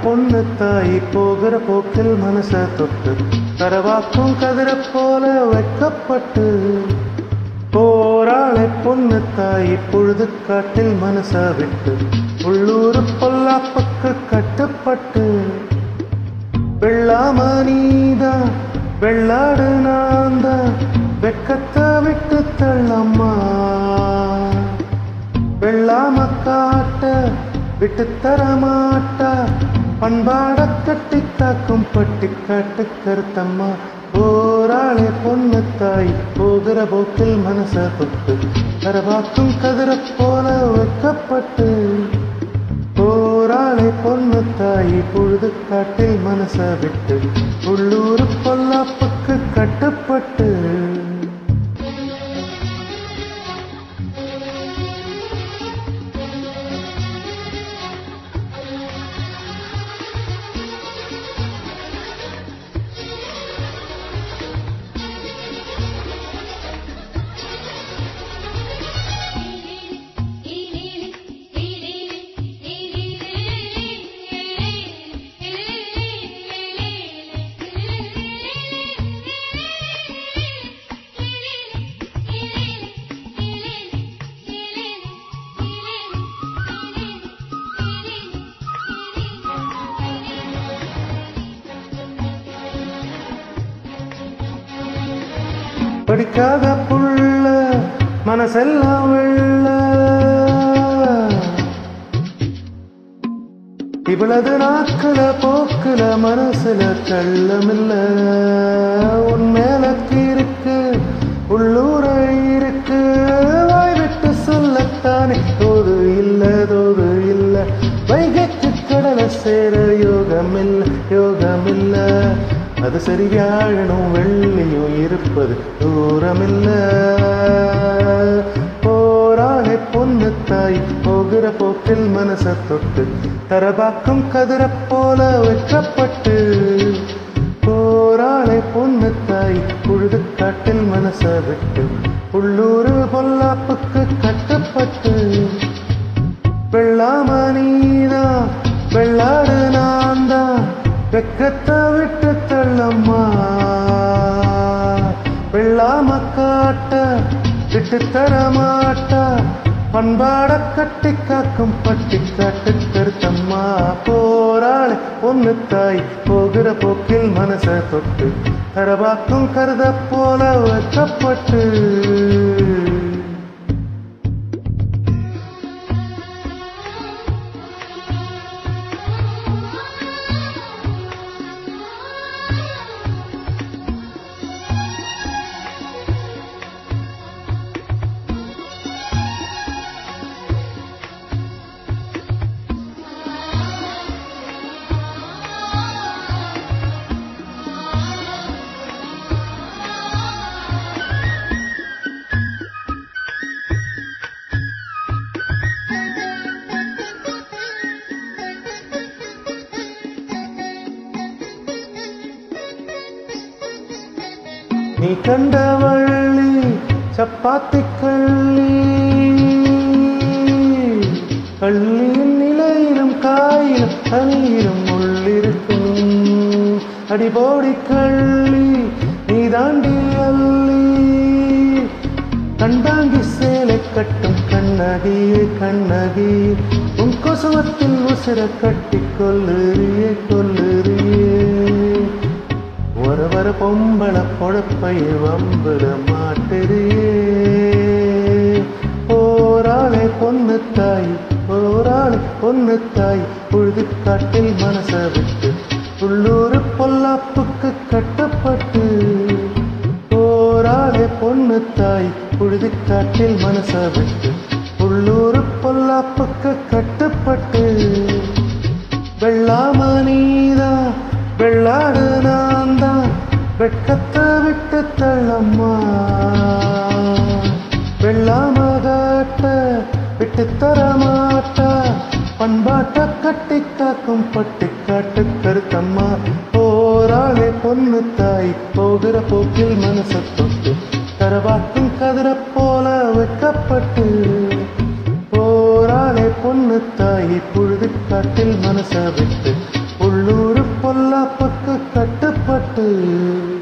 பொண்ணு தாய் போகிற போக்கில் மனச தொட்டு கரவாக்கும் கதிர போல வைக்கப்பட்டு போராளை பொண்ணு தாய் பொழுது காட்டில் மனச விட்டு உள்ளூர் பொல்லாப்புக்கு கட்டுப்பட்டு வெள்ளாம நீதான் வெள்ளாடு நான்தான் வெக்கத்தை விட்டு தள்ளம்மா வெள்ளாம காட்ட விட்டு தர மாட்டா பண்பாட கட்டி காக்கும் பட்டி காட்டு கருத்தம்மா போராளே பொண்ணு தாய் போகிற போக்கில் மனச தொட்டு கரவாக்கும் கதிர போல வைக்கப்பட்டு போராளை பொண்ணு தாய் பொழுது காட்டில் மனச விட்டு உள்ளூர் பொல்லாப்புக்கு கட்டுப்பட்டு படிக்காத புள்ள மனசெல்லாம் வெள்ள இவ்வளவு நாட்கள போக்குல மனசுல கள்ளமில்ல உன் மேலக்கு இருக்கு உள்ளூர இருக்கு வாய் விட்டு சொல்லத்தானே தோது இல்ல தோது இல்ல வைகைக்கு கடலை சேர யோகமில்ல யோகமில்ல அது சரி வியாழனும் வெள்ளியும் இருப்பது தூரமில்ல போராளை பொண்ணு தாய் போகிற போக்கில் மனச தொட்டு தரபாக்கும் கதிர போல வைக்கப்பட்டு போராளை பொண்ணு தாய் புழுது காட்டில் மனச விட்டு உள்ளூர் பொல்லாப்புக்கு கட்டப்பட்டு வெள்ளாம நீதா வெள்ளாடு நான் தான் வெக்கத்தை விட்டு தள்ளம்மா வெள்ளாம காட்ட விட்டு தர மாட்டா பண்பாட கட்டி காக்கும் பட்டி காட்டு கருத்தம்மா போராளை பொண்ணு தாய் போகிற போக்கில் மனச தொட்டு தரவாக்கும் கருத போல வைக்கப்பட்டு நீ கண்ட வள்ளி சப்பாத்தி கள்ளி கள்ளியின் நிலையிலும் காயிலும் தண்ணீரும் உள்ளிருக்கும் அடிபோடி கள்ளி நீ தாண்டி அள்ளி கண்டாங்கி சேலை கட்டும் கண்ணகியே கண்ணகி உன் கொசுவத்தில் உசிர கட்டி கொல்லுறியே கொல்லுறியே ஒரு வர பொம்பள பொழப்பை வம்புல மாட்டுறியே போராளே பொண்ணு தாய் போராளே பொண்ணு தாய் பொழுது காட்டில் மனச விட்டு உள்ளூர் பொல்லாப்புக்கு கட்டப்பட்டு போராளே பொண்ணு தாய் பொழுது காட்டில் மனச விட்டு உள்ளூர் பொல்லாப்புக்கு கட்டப்பட்டு வெள்ளாம நீதா வெள்ளாடு நான் தான் வெட்கத்தை விட்டு தள்ளம்மா வெள்ளாம காட்ட விட்டு தர மாட்டா பண்பாட்ட கட்டி காக்கும் பட்டி காட்டு கருத்தம்மா போராளே பொண்ணு தாய் போகிற போக்கில் மனச தொட்டு தரவாக்கும் கதிர போல வைக்கப்பட்டு போராளே பொண்ணு தாய் பொழுது காட்டில் மனச விட்டு உள்ளூர் பொல்லாப்புக்கு கட்டுப்பட்டு